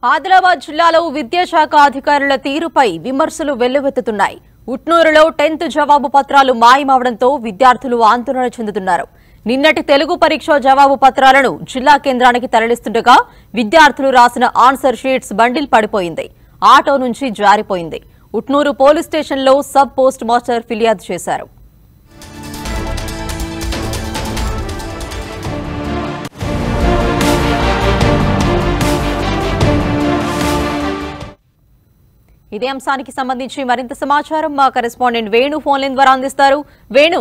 ఆదిలాబాద్ జిల్లాలో విద్యాశాఖ అధికారుల తీరుపై విమర్శలు వెల్లువెత్తుతున్నాయి ఉట్నూరులో టెన్త్ జవాబు పత్రాలు మాయమవడంతో విద్యార్థులు ఆందోళన చెందుతున్నారు నిన్నటి తెలుగు పరీక్ష జవాబు పత్రాలను జిల్లా కేంద్రానికి తరలిస్తుండగా విద్యార్థులు రాసిన ఆన్సర్ షీట్స్ బండిల్ పడిపోయింది ఆటో నుంచి జారిపోయింది ఉట్నూరు పోలీస్ స్టేషన్లో సబ్ పోస్ట్ మాస్టర్ ఫిర్యాదు చేశారు ఇదే అంశానికి సంబంధించి మరింత సమాచారం మా కరెస్పాండెంట్ వేణు ఫోన్ లైన్ ద్వారా అందిస్తారు వేణు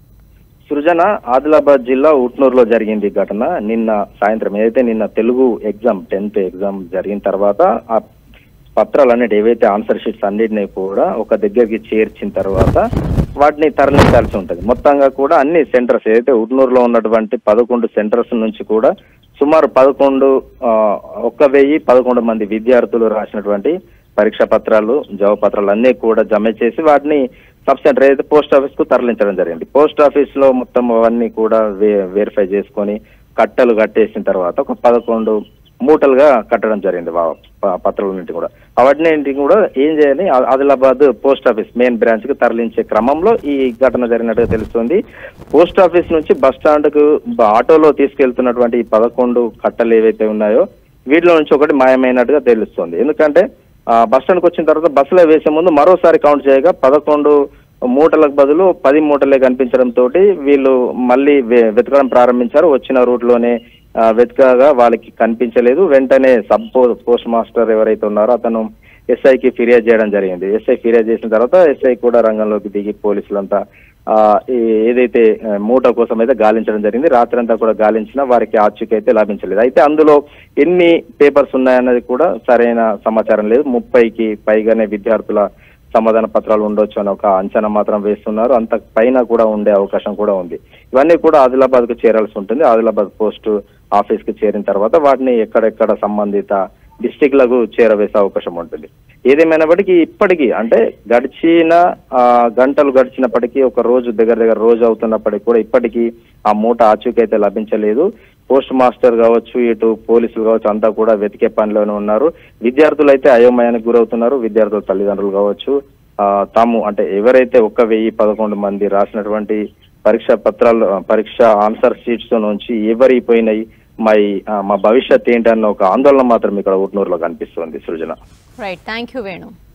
సృజన ఆదిలాబాద్ జిల్లా ఉట్నూరులో జరిగింది ఈ ఘటన నిన్న సాయంత్రం ఏదైతే నిన్న తెలుగు ఎగ్జామ్ టెన్త్ ఎగ్జామ్ జరిగిన తర్వాత ఆ పత్రాలు అన్నిటి ఏవైతే ఆన్సర్ షీట్స్ అన్నిటిని కూడా ఒక దగ్గరికి చేర్చిన తర్వాత వాటిని తరలించాల్సి ఉంటుంది మొత్తంగా కూడా అన్ని సెంటర్స్ ఏదైతే ఉట్నూరులో ఉన్నటువంటి పదకొండు సెంటర్స్ నుంచి కూడా సుమారు పదకొండు ఆ, ఒక్క వెయ్యి పదకొండు మంది విద్యార్థులు రాసినటువంటి పరీక్షా పత్రాలు జవాబు పత్రాలు అన్ని కూడా జమ చేసి వాటిని సబ్ సెంటర్ ఏదైతే పోస్ట్ ఆఫీస్ కు తరలించడం జరిగింది పోస్ట్ ఆఫీస్ లో మొత్తం అవన్నీ కూడా వే- వెరిఫై చేసుకొని కట్టలు కట్టేసిన తర్వాత ఒక పదకొండు మూటలుగా కట్టడం జరిగింది వా- ప- పత్రాలన్నింటి కూడా వాటిని కూడా ఏం చేయాలి ఆ- Adilabad post office main branch కు తరలించే క్రమంలో ఈ ఘటన జరిగినట్టుగా తెలుస్తుంది పోస్ట్ ఆఫీస్ నుంచి బస్ స్టాండ్ కు బ- ఆటోలో తీసుకెళ్తున్నటువంటి ఈ పదకొండు కట్టలు ఏవైతే ఉన్నాయో వీటిలో నుంచి ఒకటి మాయమైనట్టుగా తెలుస్తుంది ఎందుకంటే ఆ, బస్ స్టాండ్కి వచ్చిన తర్వాత బస్సులో వేసే ముందు మరోసారి కౌంట్ చేయగా పదకొండు మూటలకు బదులు పది మూటలే కనిపించడం తోటి వీళ్ళు మళ్ళీ వె- వెతకడం ప్రారంభించారు వచ్చిన రూట్ లోనే ఆ, వెతకగా వాళ్ళకి కనిపించలేదు వెంటనే సబ్ పో- పోస్ట్ మాస్టర్ ఎవరైతే ఉన్నారో అతను ఎస్ఐకి ఫిర్యాదు చేయడం జరిగింది ఎస్ఐ ఫిర్యాదు చేసిన తర్వాత ఎస్ఐ కూడా రంగంలోకి దిగి పోలీసులంతా ఆ, ఈ- ఏదైతే ఆ, మూట కోసం అయితే గాలించడం జరిగింది రాత్రంతా కూడా గాలించినా వారికి ఆచూకీ అయితే లభించలేదు అయితే అందులో ఎన్ని పేపర్స్ ఉన్నాయన్నది కూడా సరైన సమాచారం లేదు ముప్పైకి పైగానే విద్యార్థుల సమాధాన పత్రాలు ఉండొచ్చు అని ఒక అంచనా మాత్రం వేస్తున్నారు అంత పైన కూడా ఉండే అవకాశం కూడా ఉంది ఇవన్నీ కూడా ఆదిలాబాద్ కు చేరాల్సి ఉంటుంది ఆదిలాబాద్ పోస్ట్ ఆఫీస్ కు చేరిన తర్వాత వాటిని ఎక్కడెక్కడ సంబంధిత డిస్టిక్ లకు చేరవేసే అవకాశం ఉంటుంది ఏదేమైనప్పటికీ ఇప్పటికీ అంటే గడిచిన ఆ, గంటలు గడిచినప్పటికీ ఒక రోజు దగ్గర దగ్గర రోజు అవుతున్నప్పటికీ కూడా ఇప్పటికీ ఆ మూట ఆచూకీ అయితే లభించలేదు పోస్ట్ మాస్టర్ కావచ్చు ఇటు పోలీసులు కావచ్చు అంతా కూడా వెతికే పనిలోనే ఉన్నారు విద్యార్థులు అయితే అయోమయానికి గురవుతున్నారు విద్యార్థుల తల్లిదండ్రులు కావచ్చు ఆ, తాము అంటే ఎవరైతే ఒక్క వెయ్యి పదకొండు మంది రాసినటువంటి పరీక్ష పత్రాలు ఆ, పరీక్ష ఆన్సర్ షీట్స్ నుంచి ఎవరి పోయినాయి మా ఈ- ఆ, మా భవిష్యత్ ఏంటన్న ఒక ఆందోళన మాత్రం ఇక్కడ ఉట్నూరులో కనిపిస్తుంది Srujana right thank you Venu